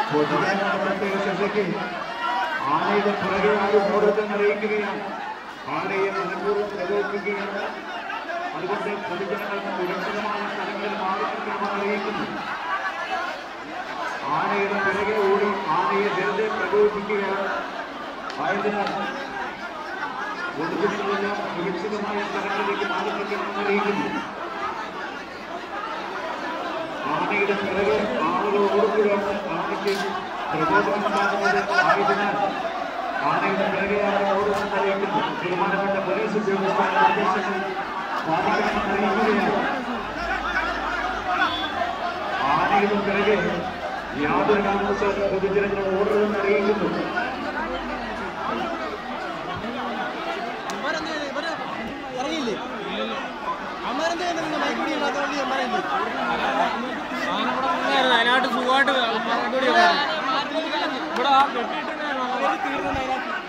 പൊതുജനങ്ങളുടെ പ്രത്യേക ശ്രദ്ധയ്ക്ക് ആനയുടെ പുറകെ ആരും ഓരോരുത്തരും അറിയിക്കുകയാണ് ആനയെ മനഃപൂർവ്വം പ്രകോപിക്കുകയാണ് അതുകൊണ്ട് പൊതുജനങ്ങൾക്ക് സുരക്ഷിതമായ സ്ഥലങ്ങളിൽ മാറിക്കണമെന്ന് അറിയിക്കുന്നു ആനയുടെ പിറകെ ഓടി ആനയെ വെറുതെ പ്രകോപിപ്പിക്കുകയാണ് ആയതിനാൽ പൊതുജനങ്ങളെല്ലാം സുരക്ഷിതമായ സ്ഥലങ്ങളിലേക്ക് മാറിക്കണമെന്ന് അറിയിക്കുന്നു ആനയുടെ പിറകെ ആളുകൾ ഓടുകയാണ് ആനയ്ക്ക് പ്രചോദനമുണ്ടാകുന്നത് ആയതിനാൽ ആനയുടെ പിറകെ ആളുകൾ ഓടുമെന്ന് അറിയിക്കുന്നു തീരുമാനപ്പെട്ട പോലീസ് ഉദ്യോഗസ്ഥരുടെ നിർദ്ദേശങ്ങൾ പാലിക്കണമെന്ന് അറിയിക്കുകയാണ് ആനയുടെ പിറകെ യാതൊരു കാരണവശാലും പൊതുജനങ്ങൾ ഓടരുതെന്ന് അറിയിക്കുന്നു ഇറങ്ങിയില്ലേ അമ്മാരെന്താ നിങ്ങൾ മൈക്കൂടി അതുകൊണ്ട് അമ്മാരില്ലേ അതിനായിട്ട് സുഖമായിട്ട് ഇവിടെ ആ കെട്ടിയിട്ടുണ്ടായിരുന്നു തീർന്നു